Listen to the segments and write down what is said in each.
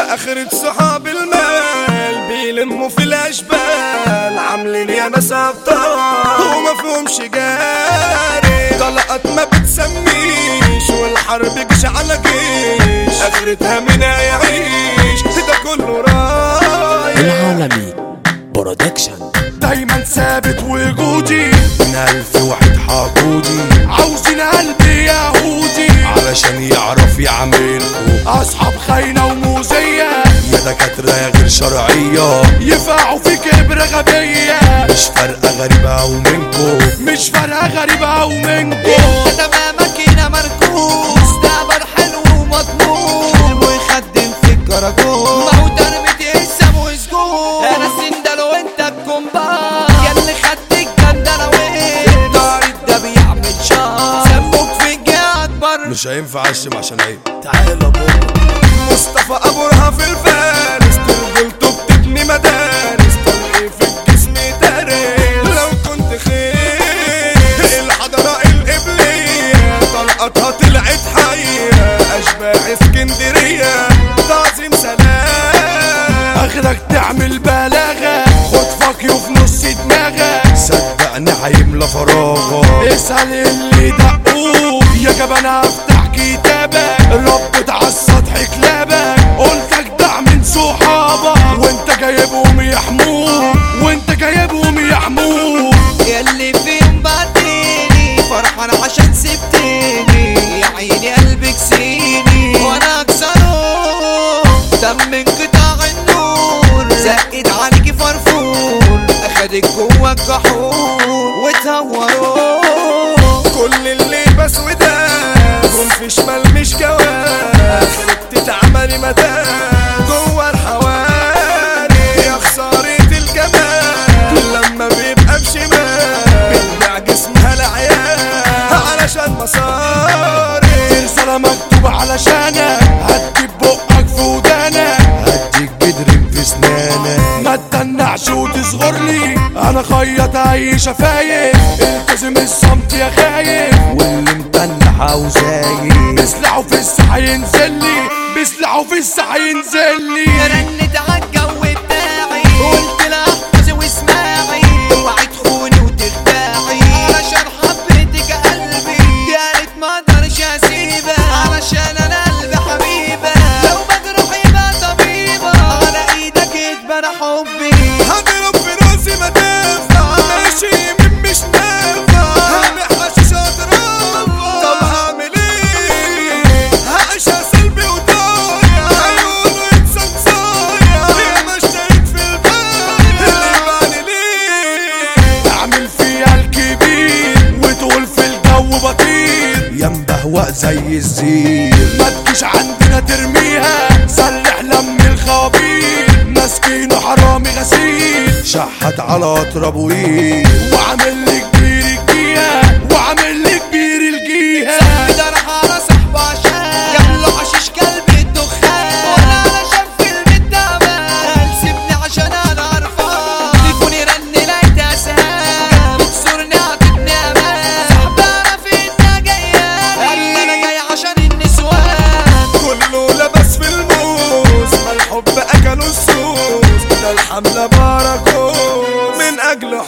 اخرة صحاب المال بيلموا في الاشبال عاملين يا ناس ابطال ومفهومش جاري طلقات ما بتسميش والحرب جيش على جيش اخرتها مين هيعيش ده كله رايح العالمي برودكشن دايما ثابت وجودي من ألف واحد حقودي عاوزين قلبي يهودي علشان يعرف يعملكوا أصحاب خاينة وموزية يا دكاترة يا غير شرعية يفقعوا في كبر غبية مش فارقة غريبة أو منكو مش فارقة غريبة أو منكو تمامك هنا مركوز دابر حلو ومضمون ويخدم في الكراكون ما هو تربة السم وسجون انا السندل وانت الكومبار ياللي خدت الجندلة وين الطارد ده بيعمل شار سموك في الجهة اكبر مش هينفع أشتم عشان عيب تعالى بابا مصطفى ابو رهف الفارس ترجلته بتبني مدارس طلقي في الجسم دارس لو كنت خير الحضراء القبلية طلقتها طلعت حية اشباح اسكندرية تعظيم سلام اخرك تعمل بلاغة خد فاكيو في نص دماغك صدقني هيملى فراغك اسأل اللي دقوك يا جبان افتح كتابك ربط على السطح كلابك قلتك دع من صحابك وانت جايبهم يحموك وانت جايبهم يحموك ياللي فين بعديني فرحان عشان سبتني يا عيني قلبك سيني وانا اكسره دم انقطاع النور زقت عليكي فرفور اخدك جوا الجحور وتهوروا كل اللي بس وده جم في شمال مش جواب اخرك تتعملي مدام جوه الحواري يا خسارة الجمال لما بيبقى بشمال بنبيع جسمها لعيال علشان مصاري رسالة مكتوبة علشانك هدي بقك في ودانك هديك بدرب في سنانك ما تتنعش وتصغر لي انا خيط اي شفايف التزم الصمت يا خايف واللي متنح وزايد بيسلعوا في الساحة ينزل لي بيسلعوا في الساحة ينزل لي رنت عالجو بتاعي قلت لها احفظي واسمعي اوعي تخوني وتخدعي علشان حبيتك قلبي قالت ما اقدرش اسيبك علشان انا قلبي حبيبة لو بجرح يبقى طبيبة على ايدك اتبنى حبي هضرب في راسي ما تنفع ماشي يمين مش نافع هعمل حشيش اضرب طب هعمل ايه هعيشها سلبي وضايع هيقولوا انسان صايع ليه ما اشتريت في البايع اللي بعد ليه اعمل فيها الكبير وتقول في الجو بطير يا مبهوأ زي الزير ما تجيش عندنا ترميها سلح لم الخبير مسكين وحرامي غسيل شحت على اطرب ويل وعامل لي كبير الجيهة وعامل لي كبير الجيهة ده راح على صاحبه عشان جابله حشيش قلبي الدخان وانا علشان فيلم التعبان سيبني عشان انا عارفان تليفوني رن لقيت اسهام بتزورني عطتني امان صاحبي انا فين جايه قال لي انا جاي عشان النسوان كله لبس في الموز ما الحب اكلوا السوس ده الحملة باراكوز من اجل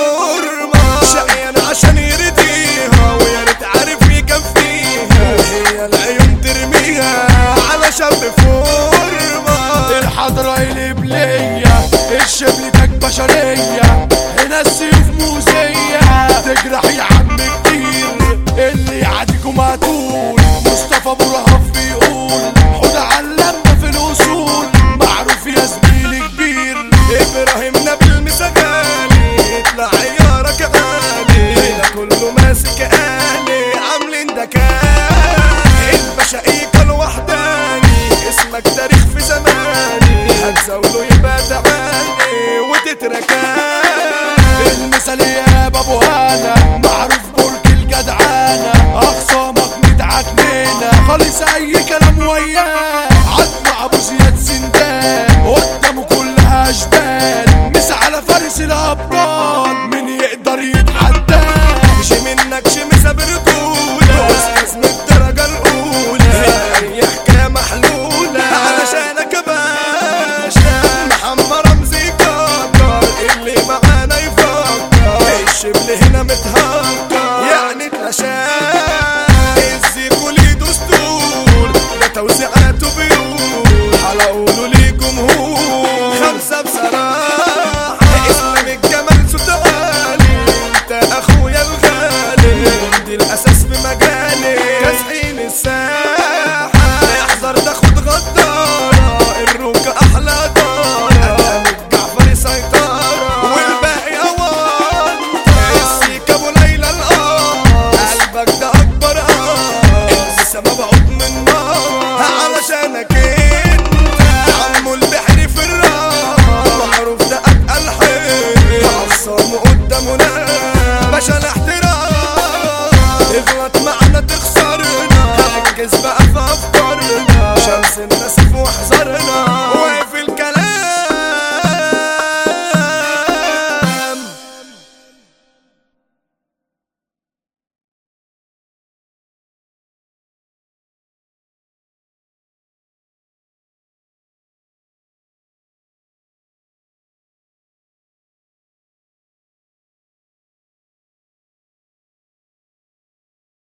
حرمة شقيان عشان يرضيها ويا ريت عارف يكفيها هي العيون ترميها على شاب فورمة الحضرة الإبلية الشبل تاج بشرية هنا السيوف موزية تجرح يا عم كتير اللي يعديكم هتقول مصطفى ابو رهف بيقول حوده علمنا في الاصول معروف يا زميلي كبير ابراهيم نبيل مسجالي يطلع عيارك غالي ده كله ماسك آلي عاملين ده كان البشايك الوحداني اسمك تاريخ في زماني هتزاوله يبقى تعاني وتتركان المثال يا ابو هانا معروف برج الجدعانة اخصامك متعكنينة خالص اي كلام وياه عدنا ابو زياد سندان قدامه كلها اشبال مس على فارس الابطال مين يقدر يتحدى مش منك شمسة برجولة استاذ من الدرجة الاولى اي حكاية محلولة علشان كمان توزيعاته بيوت على قوله ليه جمهور خمسة بصراحة اسلام الجمال صوت عالي انت اخويا الغالي دي الاساس في مجالي تسحين الساحة احذر تاخد غدارة الروكة احلى دارة ادم الجعفري سيطرة والباقي اوان السيكة ابو ليلى القمر قلبك ده اكبر قمر السما بعود من نار علشانك